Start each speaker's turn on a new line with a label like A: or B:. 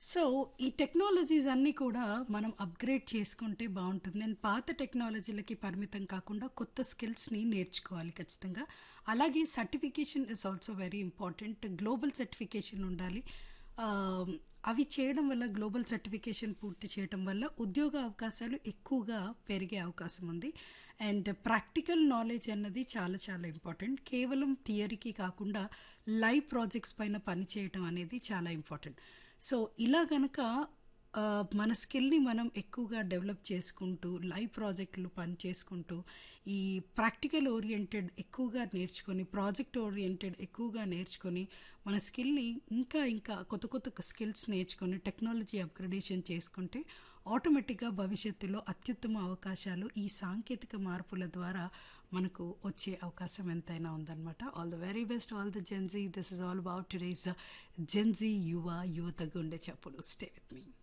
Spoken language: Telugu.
A: సో, ఈ టెక్నాలజీస్ అన్నీ కూడా మనం అప్‌గ్రేడ్ చేసుకుంటే బావుంటుంది. అండ్ పాత టెక్నాలజీలకి పరిమితం కాకుండా కొత్త స్కిల్స్‌ని నేర్చుకోవాలి ఖచ్చితంగా. అలాగే certification is also very important. Global certification ఉండాలి. ఆహ్, అవి చేయడం వల్ల గ్లోబల్ సర్టిఫికేషన్ పూర్తి చేయటం వల్ల ఉద్యోగ అవకాశాలు ఎక్కువగా పెరిగే అవకాశం ఉంది. అండ్ ప్రాక్టికల్ నాలెడ్జ్ అన్నది చాలా చాలా ఇంపార్టెంట్. కేవలం థియరీకి కాకుండా లైవ్ ప్రాజెక్ట్స్ పైన పని చేయటం అనేది చాలా ఇంపార్టెంట్. సో, ఇలా గనక ఆహ్, మన స్కిల్‌ని మనం ఎక్కువగా డెవలప్ చేసుకుంటూ, లైవ్ ప్రాజెక్ట్‌లు పని చేసుకుంటూ, ఈ ప్రాక్టికల్ ఓరియెంటెడ్ ఎక్కువగా నేర్చుకొని, ప్రాజెక్ట్ ఓరియెంటెడ్ ఎక్కువగా నేర్చుకొని, మన స్కిల్‌ని ఇంకా ఇంకా కొత్త కొత్త స్కిల్స్ నేర్చుకొని టెక్నాలజీ అప్‌గ్రేడేషన్ చేసుకుంటే ఆటోమేటిక్‌గా భవిష్యత్తులో అత్యుత్తమ అవకాశాలు ఈ సాంకేతిక మార్పుల ద్వారా మనకు వచ్చే అవకాశం ఎంతైనా ఉందనమాట. All the very best all the Gen Z. This is all about today's Gen Z యువ యువత గుండె చప్పుడు. Stay with me.